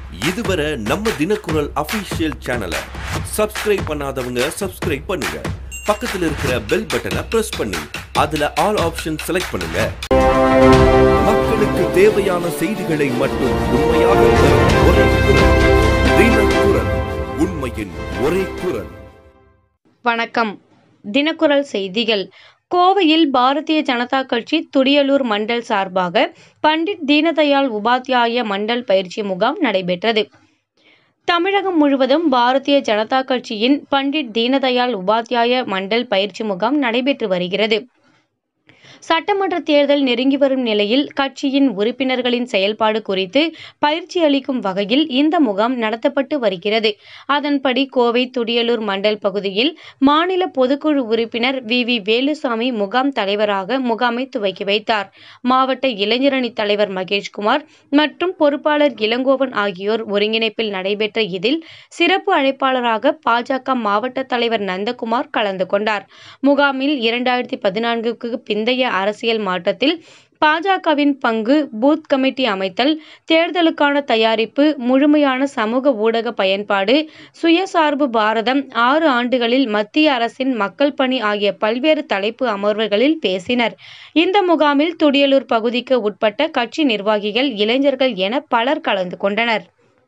இதுவரை நம்ம தினக்குரல் அபிஷியல் சேனலை சப்ஸ்கிரைப் பண்ணாதவங்க சப்ஸ்கிரைப் பண்ணுங்க பக்கத்துல இருக்கிற பெல் பட்டனை பிரஸ் பண்ணி அதுல ஆல் ஆப்ஷன் செலக்ட் பண்ணுங்க மக்களுக்கு தேவையான செய்திகளை மட்டும் உண்மையாக தரும் ஒரே குரல் தினக்குரல் உண்மையின் ஒரே குரல் வணக்கம் தினக்குரல் செய்திகள் கோவையில் பாரதிய ஜனதா கட்சி துடியலூர் மண்டல் சார்பாக பண்டிட் தீனதயாள் உபாத்யாய மண்டல் பயிற்சி முகாம் நடைபெற்றது தமிழகம் முழுவதும் பாரதிய ஜனதா கட்சியின் பண்டிட் தீனதயாள் உபாத்யாய மண்டல் பயிற்சி முகாம் நடைபெற்று வருகிறது சட்டமன்ற தேர்தல் நெருங்கி வரும் நிலையில் கட்சியின் உறுப்பினர்களின் செயல்பாடு குறித்து பயிற்சி அளிக்கும் வகையில் இந்த முகாம் நடத்தப்பட்டு வருகிறது அதன்படி கோவை துடியலூர் மண்டல் பகுதியில் மாநில பொதுக்குழு உறுப்பினர் வி வி வேலுசாமி முகாம் தலைவராக முகாமை துவக்கி வைத்தார் மாவட்ட இளைஞரணி தலைவர் மகேஷ்குமார் மற்றும் பொறுப்பாளர் இளங்கோவன் ஆகியோர் ஒருங்கிணைப்பில் நடைபெற்ற இதில் சிறப்பு அழைப்பாளராக பாஜக மாவட்ட தலைவர் நந்தகுமார் கலந்து கொண்டார் முகாமில் இரண்டாயிரத்தி பதினான்குக்கு பிந்தைய அரசியல் மாற்றத்தில் பாஜகவின் பங்கு பூத் கமிட்டி அமைத்தல் தேர்தலுக்கான தயாரிப்பு முழுமையான சமூக ஊடக பயன்பாடு சுயசார்பு பாரதம் ஆறு ஆண்டுகளில் மத்திய அரசின் மக்கள் பணி ஆகிய பல்வேறு தலைப்பு அமர்வுகளில் பேசினர் இந்த முகாமில் துடியலூர் பகுதிக்கு உட்பட்ட கட்சி நிர்வாகிகள் இளைஞர்கள் என பலர் கலந்து கொண்டனர்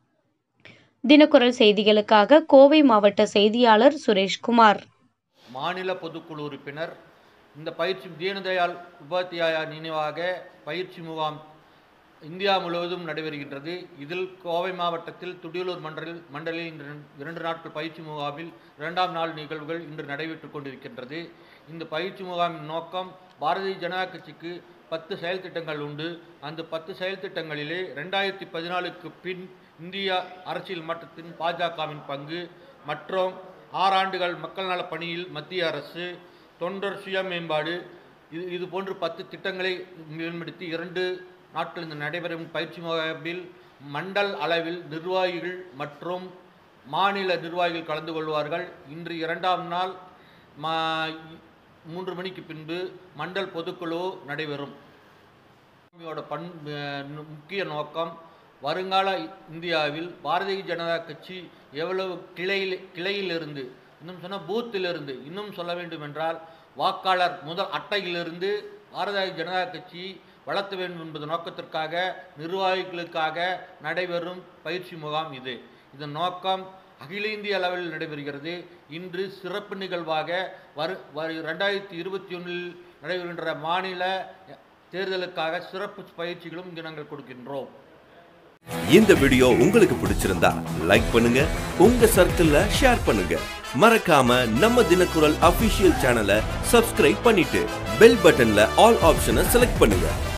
தினக்குரல் செய்திகளுக்காக கோவை மாவட்ட செய்தியாளர் சுரேஷ்குமார் மாநில பொதுக்குழு உறுப்பினர் இந்த பயிற்சி தீனதயாள் உபாத்தியாயா நினைவாக பயிற்சி முகாம் இந்தியா முழுவதும் நடைபெறுகின்றது இதில் கோவை மாவட்டத்தில் துடியலூர் மண்டலில் மண்டலில் இன்று இரண்டு நாட்கள் பயிற்சி முகாமில் இரண்டாம் நாள் நிகழ்வுகள் இன்று நடைபெற்றுக் கொண்டிருக்கின்றது இந்த பயிற்சி முகாமின் நோக்கம் பாரதிய ஜனதா கட்சிக்கு பத்து செயல் திட்டங்கள் உண்டு அந்த பத்து செயல் திட்டங்களிலே ரெண்டாயிரத்தி பதினாலுக்கு பின் இந்தியா அரசியல் மட்டத்தின் பாஜகவின் பங்கு மற்றும் ஆறாண்டுகள் மக்கள் நலப் பணியில் மத்திய அரசு தொண்டர் சுய மேம்பாடு இது இது போன்று பத்து திட்டங்களை மேம்படுத்தி இரண்டு நாட்கள் இந்த நடைபெறும் பயிற்சி முகாமில் மண்டல் அளவில் நிர்வாகிகள் மற்றும் மாநில நிர்வாகிகள் கலந்து கொள்வார்கள் இன்று இரண்டாம் நாள் மா மூன்று மணிக்கு பின்பு மண்டல் பொதுக்குழு நடைபெறும் இதோட பண் அஹ் முக்கிய நோக்கம் வருங்கால இந்தியாவில் பாரதிய ஜனதா கட்சி எவ்வளவு கிளையில் கிளையிலிருந்து இன்னும் சொன்னால் பூத்திலிருந்து இன்னும் சொல்ல வேண்டும் என்றால் வாக்காளர் முதல் அட்டையிலிருந்து பாரதிய ஜனதா கட்சி வளர்த்த வேண்டும் என்பது நோக்கத்திற்காக நிர்வாகிகளுக்காக நடைபெறும் பயிற்சி முகாம் இது இதன் நோக்கம் அகில இந்திய அளவில் நடைபெறுகிறது இன்று சிறப்பு நிகழ்வாக வரு வரு ரெண்டாயிரத்தி இருபத்தி ஒன்றில் நடைபெறுகின்ற மாநில தேர்தலுக்காக சிறப்பு பயிற்சிகளும் இங்கு நாங்கள் கொடுக்கின்றோம் இந்த வீடியோ உங்களுக்கு பிடிச்சிருந்தா லைக் பண்ணுங்க உங்க சர்க்கிள்ல ஷேர் பண்ணுங்க மறக்காம நம்ம தினக்குரல் அபிஷியல் சேனலை சப்ஸ்கிரைப் பண்ணிட்டு பெல் பட்டன்ல ஆல் ஆப்ஷனை செலக்ட் பண்ணுங்க